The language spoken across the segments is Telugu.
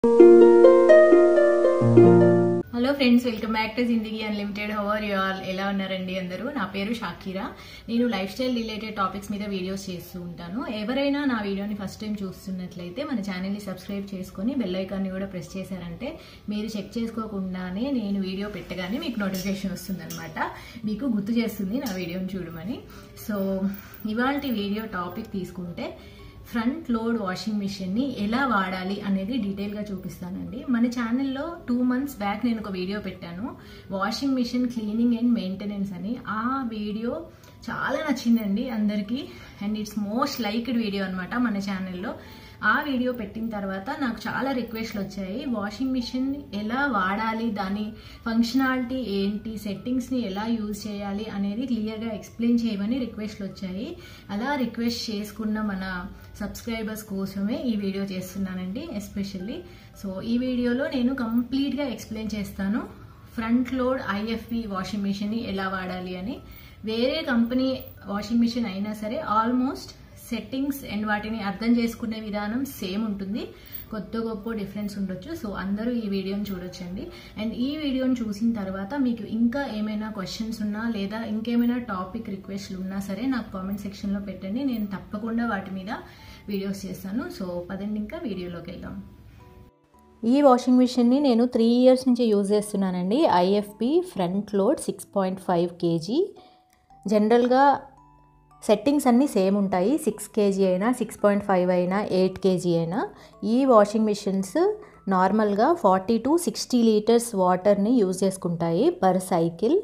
hello friends welcome back to Zindagi unlimited how are you all ఎలా ఉన్నారండి అందరూ నా పేరు షాకీరా నేను లైఫ్ స్టైల్ రిలేటెడ్ టాపిక్స్ మీద వీడియోస్ చేస్తూ ఉంటాను ఎవరైనా నా వీడియోని ఫస్ట్ టైం చూస్తున్నట్లయితే మన ఛానల్ని సబ్స్క్రైబ్ చేసుకొని బెల్ ఐకాన్ని కూడా ప్రెస్ చేశారంటే మీరు చెక్ చేసుకోకుండానే నేను వీడియో పెట్టగానే మీకు నోటిఫికేషన్ వస్తుందన్నమాట మీకు గుర్తు చేస్తుంది నా వీడియోని చూడమని సో ఇవాళ వీడియో టాపిక్ తీసుకుంటే ఫ్రంట్ లోడ్ వాషింగ్ మిషన్ని ఎలా వాడాలి అనేది డీటెయిల్గా చూపిస్తానండి మన ఛానల్లో టూ మంత్స్ బ్యాక్ నేను ఒక వీడియో పెట్టాను washing machine cleaning and maintenance అని ఆ వీడియో చాలా నచ్చిందండి అందరికీ and it's most liked video అనమాట మన ఛానల్లో ఆ వీడియో పెట్టిన తర్వాత నాకు చాలా రిక్వెస్ట్లు వచ్చాయి వాషింగ్ మిషన్ ఎలా వాడాలి దాని ఫంక్షనాలిటీ ఏంటి సెట్టింగ్స్ని ఎలా యూజ్ చేయాలి అనేది క్లియర్గా ఎక్స్ప్లెయిన్ చేయమని రిక్వెస్ట్లు వచ్చాయి అలా రిక్వెస్ట్ చేసుకున్న మన సబ్స్క్రైబర్స్ కోసమే ఈ వీడియో చేస్తున్నానండి ఎస్పెషల్లీ సో ఈ వీడియోలో నేను కంప్లీట్గా ఎక్స్ప్లెయిన్ చేస్తాను ఫ్రంట్ లోడ్ ఐఎఫ్పి వాషింగ్ మిషన్ని ఎలా వాడాలి అని వేరే కంపెనీ వాషింగ్ మిషన్ అయినా సరే ఆల్మోస్ట్ సెట్టింగ్స్ అండ్ వాటిని అర్థం చేసుకునే విధానం సేమ్ ఉంటుంది కొత్త గొప్ప డిఫరెన్స్ ఉండొచ్చు సో అందరూ ఈ వీడియోని చూడొచ్చండి అండ్ ఈ వీడియోని చూసిన తర్వాత మీకు ఇంకా ఏమైనా క్వశ్చన్స్ ఉన్నా లేదా ఇంకేమైనా టాపిక్ రిక్వెస్ట్లు ఉన్నా సరే నాకు కామెంట్ సెక్షన్లో పెట్టండి నేను తప్పకుండా వాటి మీద వీడియోస్ చేస్తాను సో పదండి ఇంకా వీడియోలోకి వెళ్దాం ఈ వాషింగ్ మిషన్ని నేను త్రీ ఇయర్స్ నుంచి యూజ్ చేస్తున్నానండి IFB front load six point five kg జనరల్గా సెట్టింగ్స్ అన్నీ సేమ్ ఉంటాయి సిక్స్ కేజీ అయినా సిక్స్ పాయింట్ ఫైవ్ అయినా ఎయిట్ కేజీ అయినా ఈ వాషింగ్ మిషన్స్ నార్మల్గా ఫార్టీ టు సిక్స్టీ లీటర్స్ వాటర్ని యూజ్ చేసుకుంటాయి per cycle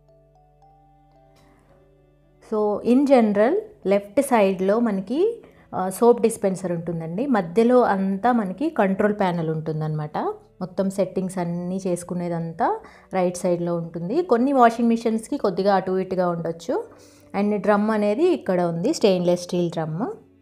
so in general left సైడ్లో మనకి సోప్ డిస్పెన్సర్ ఉంటుందండి మధ్యలో అంతా మనకి కంట్రోల్ ప్యానల్ ఉంటుందన్నమాట మొత్తం సెట్టింగ్స్ అన్నీ చేసుకునేదంతా రైట్ సైడ్లో ఉంటుంది కొన్ని వాషింగ్ మిషన్స్కి కొద్దిగా అటు ఇటుగా ఉండొచ్చు అండ్ డ్రమ్ అనేది ఇక్కడ ఉంది స్టెయిన్లెస్ స్టీల్ డ్రమ్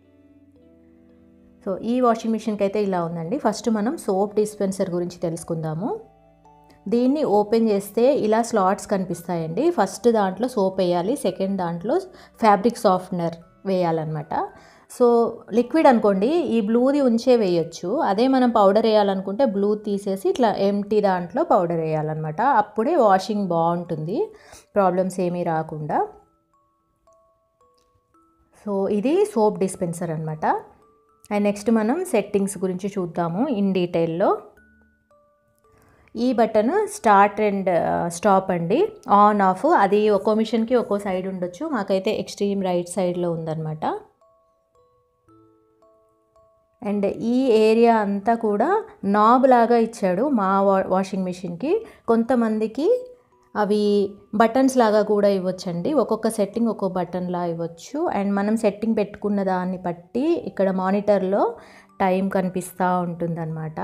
సో ఈ వాషింగ్ మిషన్కి అయితే ఇలా ఉందండి ఫస్ట్ మనం సోప్ డిస్పెన్సర్ గురించి తెలుసుకుందాము దీన్ని ఓపెన్ చేస్తే ఇలా స్లాట్స్ కనిపిస్తాయండి ఫస్ట్ దాంట్లో సోప్ వేయాలి సెకండ్ దాంట్లో ఫ్యాబ్రిక్ సాఫ్ట్నర్ వేయాలన్నమాట సో లిక్విడ్ అనుకోండి ఈ బ్లూది ఉంచే వేయొచ్చు అదే మనం పౌడర్ వేయాలనుకుంటే బ్లూ తీసేసి ఇట్లా ఎంటీ దాంట్లో పౌడర్ వేయాలన్నమాట అప్పుడే వాషింగ్ బాగుంటుంది ప్రాబ్లమ్స్ ఏమీ రాకుండా సో ఇది సోప్ డిస్పెన్సర్ అనమాట అండ్ నెక్స్ట్ మనం సెట్టింగ్స్ గురించి చూద్దాము ఇన్ డీటెయిల్లో ఈ బటన్ స్టార్ట్ అండ్ స్టాప్ అండి ఆన్ ఆఫ్ అది ఒక్కో మిషన్కి ఒక్కో సైడ్ ఉండొచ్చు మాకైతే ఎక్స్ట్రీమ్ రైట్ సైడ్లో ఉందన్నమాట అండ్ ఈ ఏరియా అంతా కూడా నాబ్ లాగా ఇచ్చాడు మా వా వాషింగ్ మిషన్కి కొంతమందికి అవి బటన్స్ లాగా కూడా ఇవ్వచ్చండి ఒక్కొక్క సెట్టింగ్ ఒక్కొక్క బటన్లా ఇవ్వచ్చు అండ్ మనం సెట్టింగ్ పెట్టుకున్న దాన్ని బట్టి ఇక్కడ మానిటర్లో టైం కనిపిస్తూ ఉంటుందన్నమాట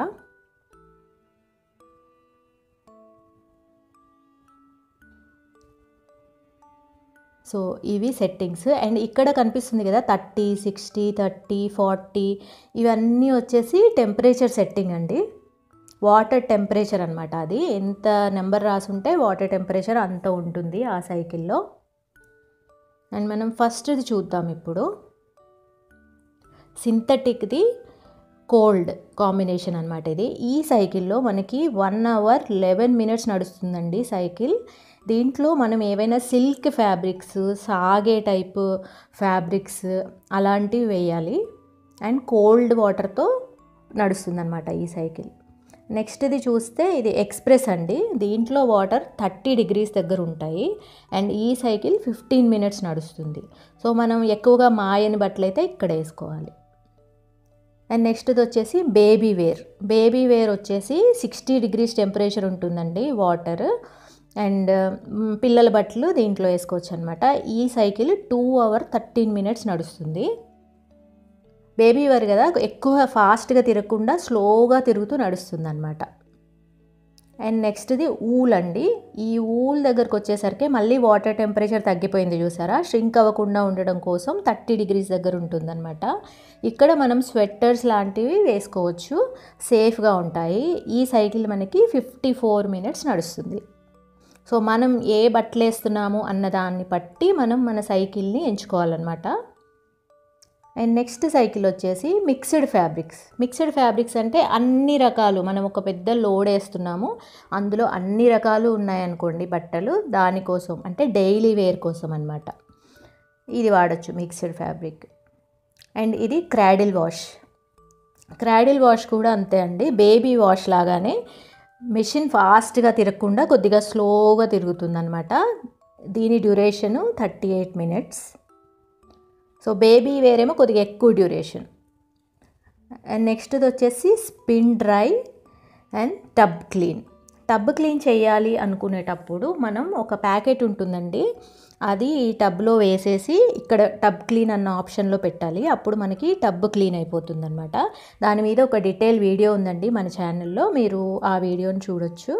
సో ఇవి సెట్టింగ్స్ అండ్ ఇక్కడ కనిపిస్తుంది కదా థర్టీ సిక్స్టీ థర్టీ ఫార్టీ ఇవన్నీ వచ్చేసి టెంపరేచర్ సెట్టింగ్ అండి వాటర్ టెంపరేచర్ అనమాట అది ఎంత నెంబర్ రాసుంటే వాటర్ టెంపరేచర్ అంత ఉంటుంది ఆ సైకిల్లో అండ్ మనం ఫస్ట్ది చూద్దాం ఇప్పుడు సింథటిక్ది కోల్డ్ కాంబినేషన్ అనమాట ఇది ఈ సైకిల్లో మనకి వన్ అవర్ లెవెన్ మినిట్స్ నడుస్తుందండి సైకిల్ దీంట్లో మనం ఏవైనా సిల్క్ ఫ్యాబ్రిక్స్ సాగే టైప్ ఫ్యాబ్రిక్స్ అలాంటివి వేయాలి అండ్ కోల్డ్ వాటర్తో నడుస్తుందన్నమాట ఈ సైకిల్ నెక్స్ట్ది చూస్తే ఇది ఎక్స్ప్రెస్ అండి దీంట్లో వాటర్ థర్టీ డిగ్రీస్ దగ్గర ఉంటాయి అండ్ ఈ సైకిల్ ఫిఫ్టీన్ మినిట్స్ నడుస్తుంది సో మనం ఎక్కువగా మాయని బట్టలు అయితే ఇక్కడ వేసుకోవాలి అండ్ నెక్స్ట్ది వచ్చేసి బేబీ వేర్ బేబీ వేర్ వచ్చేసి సిక్స్టీ డిగ్రీస్ టెంపరేచర్ ఉంటుందండి వాటర్ అండ్ పిల్లల బట్టలు దీంట్లో వేసుకోవచ్చు అనమాట ఈ cycle two hour thirteen minutes నడుస్తుంది బేబీ వేర్ కదా ఎక్కువ ఫాస్ట్గా తిరగకుండా స్లోగా తిరుగుతూ నడుస్తుంది అనమాట అండ్ నెక్స్ట్ది ఊల్ అండి ఈ ఊల్ దగ్గరకు వచ్చేసరికి మళ్ళీ వాటర్ టెంపరేచర్ తగ్గిపోయింది చూసారా ష్రింక్ అవ్వకుండా ఉండడం కోసం థర్టీ డిగ్రీస్ దగ్గర ఉంటుందన్నమాట ఇక్కడ మనం స్వెట్టర్స్ లాంటివి వేసుకోవచ్చు సేఫ్గా ఉంటాయి ఈ సైకిల్ మనకి ఫిఫ్టీ ఫోర్ మినిట్స్ నడుస్తుంది సో మనం ఏ బట్టలు వేస్తున్నాము అన్న దాన్ని బట్టి మనం మన సైకిల్ని ఎంచుకోవాలన్నమాట అండ్ నెక్స్ట్ సైకిల్ వచ్చేసి మిక్స్డ్ ఫ్యాబ్రిక్స్ మిక్స్డ్ ఫ్యాబ్రిక్స్ అంటే అన్ని రకాలు మనం ఒక పెద్ద లోడ్ వేస్తున్నాము అందులో అన్ని రకాలు ఉన్నాయనుకోండి బట్టలు దానికోసం అంటే డైలీ వేర్ కోసం అనమాట ఇది వాడచ్చు మిక్స్డ్ ఫ్యాబ్రిక్ అండ్ ఇది క్రాడిల్ వాష్ క్రాడిల్ వాష్ కూడా అంతే అండి బేబీ వాష్ లాగానే మెషిన్ ఫాస్ట్గా తిరగకుండా కొద్దిగా స్లోగా తిరుగుతుందనమాట దీని duration thirty eight minutes so baby వేరేమో కొద్దిగా ఎక్కువ డ్యూరేషన్ అండ్ నెక్స్ట్ది వచ్చేసి spin dry and tub clean tub clean చేయాలి అనుకునేటప్పుడు మనం ఒక ప్యాకెట్ ఉంటుందండి అది ఈ టబ్లో వేసేసి ఇక్కడ టబ్ క్లీన్ అన్న ఆప్షన్లో పెట్టాలి అప్పుడు మనకి టబ్ క్లీన్ అయిపోతుంది అనమాట దాని మీద ఒక డీటెయిల్ వీడియో ఉందండి మన ఛానల్లో మీరు ఆ వీడియోని చూడొచ్చు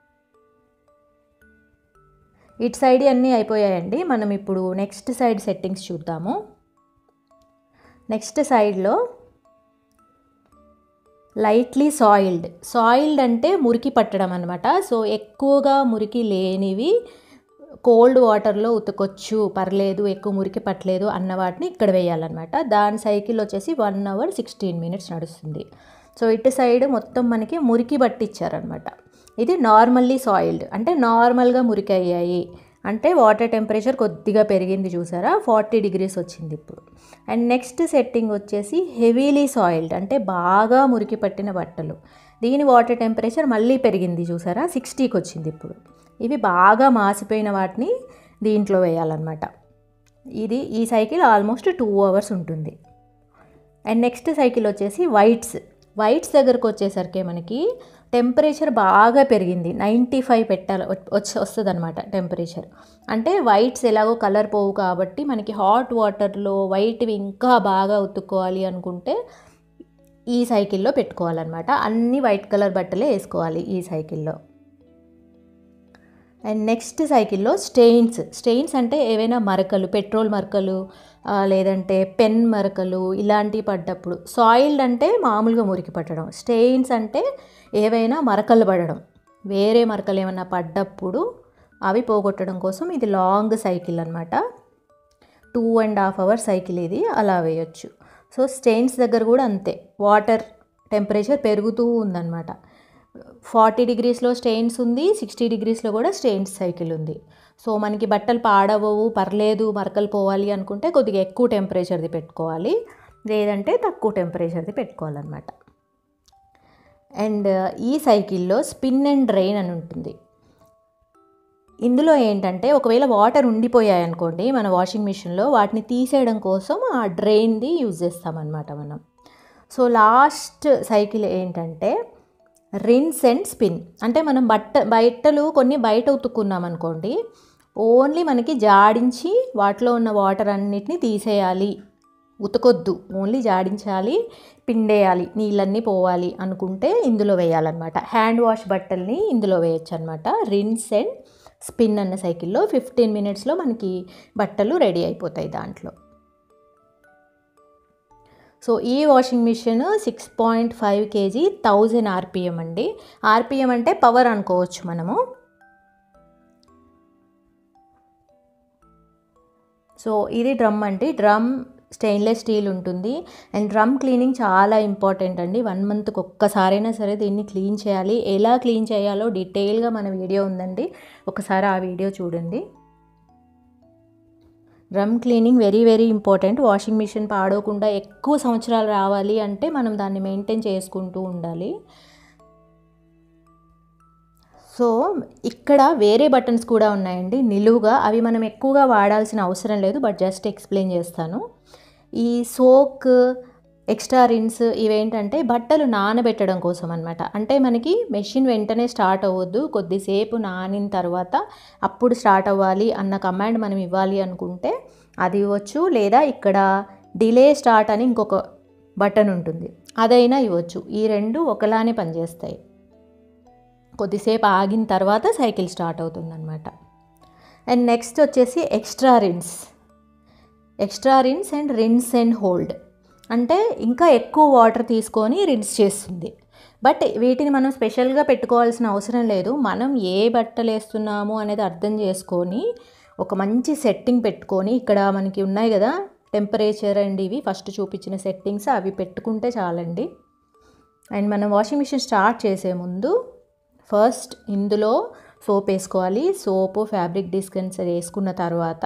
ఇటు సైడ్ అన్నీ అయిపోయాయండి మనం ఇప్పుడు నెక్స్ట్ సైడ్ సెట్టింగ్స్ చూద్దాము నెక్స్ట్ సైడ్లో లైట్లీ సాయిల్డ్ సాయిల్డ్ అంటే మురికి పట్టడం అనమాట సో ఎక్కువగా మురికి లేనివి కోల్డ్ వాటర్లో ఉతకొచ్చు పర్లేదు ఎక్కువ మురికి పట్టలేదు అన్న వాటిని ఇక్కడ వేయాలన్నమాట దాని సైకిల్ వచ్చేసి వన్ అవర్ సిక్స్టీన్ మినిట్స్ నడుస్తుంది సో ఇటు సైడ్ మొత్తం మనకి మురికి పట్టించారనమాట ఇది నార్మల్లీ సాయిల్డ్ అంటే నార్మల్గా మురికి అయ్యాయి అంటే వాటర్ టెంపరేచర్ కొద్దిగా పెరిగింది చూసారా ఫార్టీ డిగ్రీస్ వచ్చింది ఇప్పుడు అండ్ నెక్స్ట్ సెట్టింగ్ వచ్చేసి హెవీలీ సాయిల్డ్ అంటే బాగా మురికి పట్టిన బట్టలు దీని వాటర్ టెంపరేచర్ మళ్ళీ పెరిగింది చూసారా సిక్స్టీకి వచ్చింది ఇప్పుడు ఇవి బాగా మాసిపోయిన వాటిని దీంట్లో వేయాలన్నమాట ఇది ఈ సైకిల్ ఆల్మోస్ట్ టూ అవర్స్ ఉంటుంది అండ్ నెక్స్ట్ సైకిల్ వచ్చేసి వైట్స్ వైట్స్ దగ్గరకు వచ్చేసరికి మనకి టెంపరేచర్ బాగా పెరిగింది నైంటీ ఫైవ్ పెట్టాలి వచ్చి వస్తుంది అనమాట టెంపరేచర్ అంటే వైట్స్ ఎలాగో కలర్ పోవు కాబట్టి మనకి హాట్ వాటర్లో వైట్వి ఇంకా బాగా ఉతుక్కోవాలి అనుకుంటే ఈ సైకిల్లో పెట్టుకోవాలన్నమాట అన్ని వైట్ కలర్ బట్టలే వేసుకోవాలి ఈ సైకిల్లో అండ్ నెక్స్ట్ సైకిల్లో స్టెయిన్స్ స్టెయిన్స్ అంటే ఏవైనా మరకలు పెట్రోల్ మరకలు లేదంటే పెన్ మరకలు ఇలాంటివి పడ్డప్పుడు సాయిల్డ్ అంటే మామూలుగా మురికి పట్టడం స్టెయిన్స్ అంటే ఏవైనా మరకలు పడడం వేరే మరకలు ఏమైనా పడ్డప్పుడు అవి పోగొట్టడం కోసం ఇది లాంగ్ సైకిల్ అనమాట two and half hour cycle ఇది అలా వేయొచ్చు సో స్టెయిన్స్ దగ్గర కూడా అంతే వాటర్ టెంపరేచర్ పెరుగుతూ ఉందన్నమాట ఫార్టీ డిగ్రీస్లో స్టెయిన్స్ ఉంది సిక్స్టీ డిగ్రీస్లో కూడా స్టెయిన్స్ సైకిల్ ఉంది సో మనకి బట్టలు పాడవవు పర్లేదు మరకలు పోవాలి అనుకుంటే కొద్దిగా ఎక్కువ టెంపరేచర్ది పెట్టుకోవాలి లేదంటే తక్కువ టెంపరేచర్ది పెట్టుకోవాలన్నమాట అండ్ ఈ సైకిల్లో స్పిన్ అండ్ డ్రైన్ అని ఉంటుంది ఇందులో ఏంటంటే ఒకవేళ వాటర్ ఉండిపోయాయి అనుకోండి మన వాషింగ్ మిషన్లో వాటిని తీసేయడం కోసం ఆ డ్రైన్ది యూజ్ చేస్తామన్నమాట మనం సో లాస్ట్ సైకిల్ ఏంటంటే రిన్స్ అండ్ స్పిన్ అంటే మనం బట్ట బట్టలు కొన్ని బయట ఉతుక్కున్నాం అనుకోండి ఓన్లీ మనకి జాడించి వాటిలో ఉన్న వాటర్ అన్నిటిని తీసేయాలి ఉతకొద్దు ఓన్లీ జాడించాలి పిండేయాలి నీళ్ళన్నీ పోవాలి అనుకుంటే ఇందులో వేయాలన్నమాట హ్యాండ్ వాష్ బట్టల్ని ఇందులో వేయచ్చు అనమాట రిన్స్ అండ్ స్పిన్ అన్న సైకిల్లో ఫిఫ్టీన్ మినిట్స్లో మనకి బట్టలు రెడీ అయిపోతాయి దాంట్లో సో ఈ washing machine six point five kg thousand RPM అండి ఆర్పిఎం అంటే పవర్ అనుకోవచ్చు మనము సో ఇది డ్రమ్ అండి డ్రమ్ స్టెయిన్లెస్ స్టీల్ ఉంటుంది అండ్ డ్రమ్ క్లీనింగ్ చాలా ఇంపార్టెంట్ అండి వన్ మంత్కి ఒక్కసారైనా సరే దీన్ని క్లీన్ చేయాలి ఎలా క్లీన్ చేయాలో డీటెయిల్గా మన వీడియో ఉందండి ఒకసారి ఆ వీడియో చూడండి drum cleaning very very important washing machine పాడవకుండా ఎక్కువ సంవత్సరాలు రావాలి అంటే మనం దాన్ని మెయింటైన్ చేసుకుంటూ ఉండాలి సో ఇక్కడ వేరే బటన్స్ కూడా ఉన్నాయండి నిలువుగా అవి మనం ఎక్కువగా వాడాల్సిన అవసరం లేదు బట్ జస్ట్ ఎక్స్ప్లెయిన్ చేస్తాను ఈ సోక్ ఎక్స్ట్రా రిన్స్ ఇవేంటంటే బట్టలు నానబెట్టడం కోసం అనమాట అంటే మనకి మెషిన్ వెంటనే స్టార్ట్ అవ్వద్దు కొద్దిసేపు నానిన తర్వాత అప్పుడు స్టార్ట్ అవ్వాలి అన్న కమాండ్ మనం ఇవ్వాలి అనుకుంటే అది ఇవ్వచ్చు లేదా ఇక్కడ డిలే స్టార్ట్ అని ఇంకొక బటన్ ఉంటుంది అదైనా ఇవ్వచ్చు ఈ రెండు ఒకలానే పనిచేస్తాయి కొద్దిసేపు ఆగిన తర్వాత సైకిల్ స్టార్ట్ అవుతుందన్నమాట అండ్ నెక్స్ట్ వచ్చేసి extra rinse extra rinse and rinse and hold అంటే ఇంకా ఎక్కువ వాటర్ తీసుకొని రిన్స్ చేస్తుంది బట్ వీటిని మనం స్పెషల్గా పెట్టుకోవాల్సిన అవసరం లేదు మనం ఏ బట్టలు వేస్తున్నాము అనేది అర్థం చేసుకొని ఒక మంచి సెట్టింగ్ పెట్టుకొని ఇక్కడ మనకి ఉన్నాయి కదా టెంపరేచర్ అండ్ ఇవి ఫస్ట్ చూపించిన సెట్టింగ్స్ అవి పెట్టుకుంటే చాలండి అండ్ మనం వాషింగ్ మిషన్ స్టార్ట్ చేసే ముందు ఫస్ట్ ఇందులో సోప్ వేసుకోవాలి సోపు ఫ్యాబ్రిక్ డిస్కెన్సర్ వేసుకున్న తర్వాత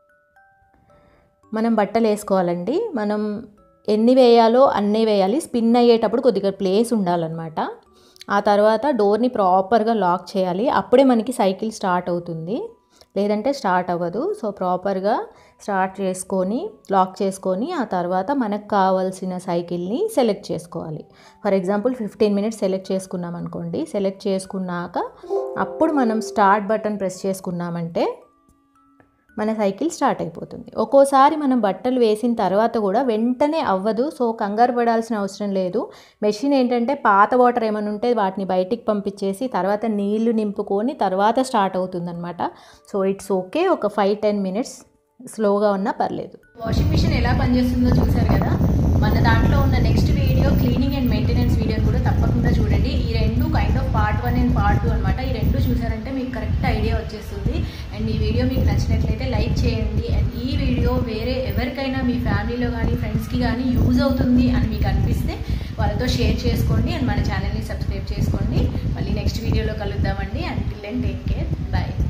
మనం బట్టలు వేసుకోవాలండి మనం ఎన్ని వేయాలో అన్నీ వేయాలి స్పిన్ అయ్యేటప్పుడు కొద్దిగా ప్లేస్ ఉండాలన్నమాట ఆ తర్వాత డోర్ని ప్రాపర్గా లాక్ చేయాలి అప్పుడే మనకి సైకిల్ స్టార్ట్ అవుతుంది లేదంటే స్టార్ట్ అవ్వదు సో ప్రాపర్గా స్టార్ట్ చేసుకొని లాక్ చేసుకొని ఆ తర్వాత మనకు కావాల్సిన సైకిల్ని సెలెక్ట్ చేసుకోవాలి for example fifteen minutes select చేసుకున్నాం అనుకోండి సెలెక్ట్ చేసుకున్నాక అప్పుడు మనం స్టార్ట్ బటన్ ప్రెస్ చేసుకున్నామంటే మన సైకిల్ స్టార్ట్ అయిపోతుంది ఒక్కోసారి మనం బట్టలు వేసిన తర్వాత కూడా వెంటనే అవ్వదు సో కంగారు పడాల్సిన అవసరం లేదు మెషిన్ ఏంటంటే పాత వాటర్ ఏమైనా ఉంటే వాటిని బయటికి పంపించేసి తర్వాత నీళ్లు నింపుకొని తర్వాత స్టార్ట్ అవుతుందన్నమాట సో ఇట్స్ ఓకే ఒక ఫైవ్ టెన్ మినిట్స్ స్లోగా ఉన్నా పర్లేదు వాషింగ్ మిషన్ ఎలా పనిచేస్తుందో చూసారు కదా మన దాంట్లో ఉన్న next video cleaning and maintenance video కూడా తప్పకుండా చూడండి ఈ రెండు kind of part one and part two అనమాట ఈ రెండు చూసారంటే మీకు కరెక్ట్ ఐడియా వచ్చేస్తుంది అండ్ ఈ వీడియో మీకు నచ్చినట్లయితే లైక్ చేయండి అండ్ ఈ వీడియో వేరే ఎవరికైనా మీ ఫ్యామిలీలో కానీ ఫ్రెండ్స్కి కానీ యూజ్ అవుతుంది అని మీకు అనిపిస్తే వాళ్ళతో షేర్ చేసుకోండి అండ్ మన ఛానల్ని సబ్స్క్రైబ్ చేసుకోండి మళ్ళీ నెక్స్ట్ వీడియోలో కలుద్దామండి and till and take care bye